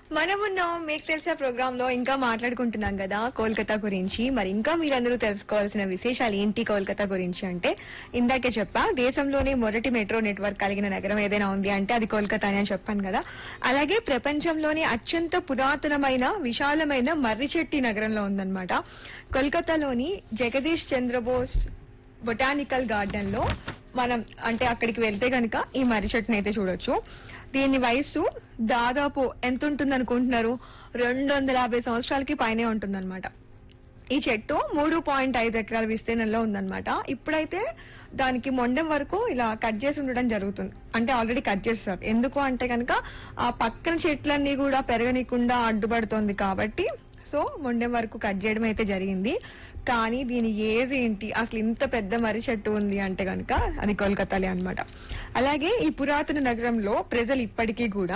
మనమున్నాం మీకు తెలిసే ప్రోగ్రామ్ లో ఇంకా మాట్లాడుకుంటున్నాం కదా కోల్కతా గురించి మరి ఇంకా మీరందరూ తెలుసుకోవాల్సిన విశేషాలు ఏంటి కోల్కతా గురించి అంటే ఇందాకే చెప్పా దేశంలోనే మొదటి మెట్రో నెట్వర్క్ కలిగిన నగరం ఏదైనా ఉంది అంటే అది కోల్కతా అని చెప్పాను కదా అలాగే ప్రపంచంలోనే అత్యంత పురాతనమైన విశాలమైన మర్రిచెట్టి నగరంలో ఉందన్నమాట కోల్కతాలోని జగదీష్ చంద్రబోస్ బొటానికల్ గార్డెన్ లో మనం అంటే అక్కడికి వెళ్తే గనక ఈ మర్రి చెట్టుని అయితే చూడొచ్చు దీని వయసు దాదాపు ఎంత ఉంటుంది అనుకుంటున్నారు రెండు వందల యాభై సంవత్సరాలకి పైనే ఉంటుందన్నమాట ఈ చెట్టు మూడు పాయింట్ ఐదు ఎకరాల విస్తీర్ణంలో ఉందన్నమాట ఇప్పుడైతే దానికి మొండెం వరకు ఇలా కట్ చేసి ఉండడం జరుగుతుంది అంటే ఆల్రెడీ కట్ చేస్తారు ఎందుకు అంటే కనుక ఆ పక్కన చెట్లన్నీ కూడా పెరగనీయకుండా అడ్డుపడుతోంది కాబట్టి సో మొండెం వరకు కట్ చేయడం అయితే జరిగింది కానీ దీని ఏజ్ ఏంటి అసలు ఇంత పెద్ద మర్రి చెట్టు ఉంది అంటే కనుక అది కోల్కతాలే అన్నమాట అలాగే ఈ పురాతన నగరంలో ప్రజలు ఇప్పటికీ కూడా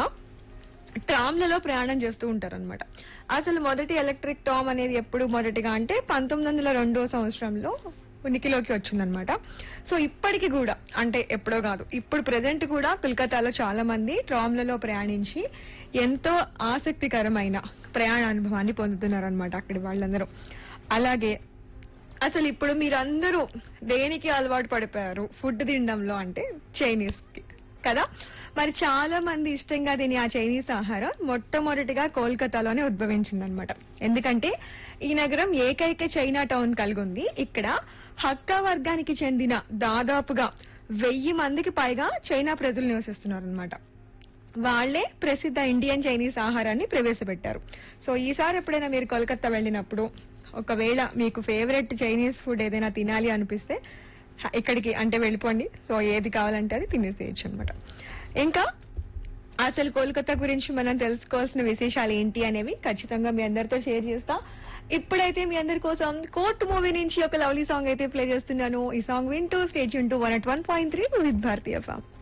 ట్రామ్లలో ప్రయాణం చేస్తూ ఉంటారు అనమాట అసలు మొదటి ఎలక్ట్రిక్ టామ్ అనేది ఎప్పుడు మొదటిగా అంటే పంతొమ్మిది వందల రెండో సంవత్సరంలో ఉనికిలోకి వచ్చిందనమాట సో ఇప్పటికి కూడా అంటే ఎప్పుడో కాదు ఇప్పుడు ప్రెసెంట్ కూడా కోల్కతాలో చాలా మంది ట్రామ్లలో ప్రయాణించి ఎంతో ఆసక్తికరమైన ప్రయాణ అనుభవాన్ని పొందుతున్నారు అనమాట అక్కడి వాళ్ళందరూ అలాగే అసలు ఇప్పుడు మీరందరూ దేనికి అలవాటు పడిపోయారు ఫుడ్ తినడంలో అంటే చైనీస్ కి కదా మరి చాలా మంది ఇష్టంగా తినే ఆ చైనీస్ ఆహారం మొట్టమొదటిగా కోల్కతాలోనే ఉద్భవించిందనమాట ఎందుకంటే ఈ నగరం ఏకైక చైనా టౌన్ కలిగి ఉంది ఇక్కడ హక్కా వర్గానికి చెందిన దాదాపుగా వెయ్యి మందికి పైగా చైనా ప్రజలు నివసిస్తున్నారు అనమాట వాళ్లే ప్రసిద్ధ ఇండియన్ చైనీస్ ఆహారాన్ని ప్రవేశపెట్టారు సో ఈసారి ఎప్పుడైనా మీరు కోల్కతా వెళ్ళినప్పుడు ఒకవేళ మీకు ఫేవరెట్ చైనీస్ ఫుడ్ ఏదైనా తినాలి అనిపిస్తే హ- ఇక్కడికి అంటే వెళ్ళిపోండి సో ఏది కావాలంటే అది తినేసేయచ్చు అనమాట ఇంకా అసలు కోల్కతా గురించి మనం తెలుసుకోవాల్సిన విశేషాలు ఏంటి అనేవి ఖచ్చితంగా మీ అందరితో షేర్ చేస్తా ఇప్పుడైతే మీ అందరి కోసం కోర్ట్ మూవీ నుంచి ఒక లవ్లీ సాంగ్ అయితే ప్లే చేస్తున్నాను ఈ సాంగ్ వింటూ స్టేజ్ వింటూ one at one point three with Bharatiya form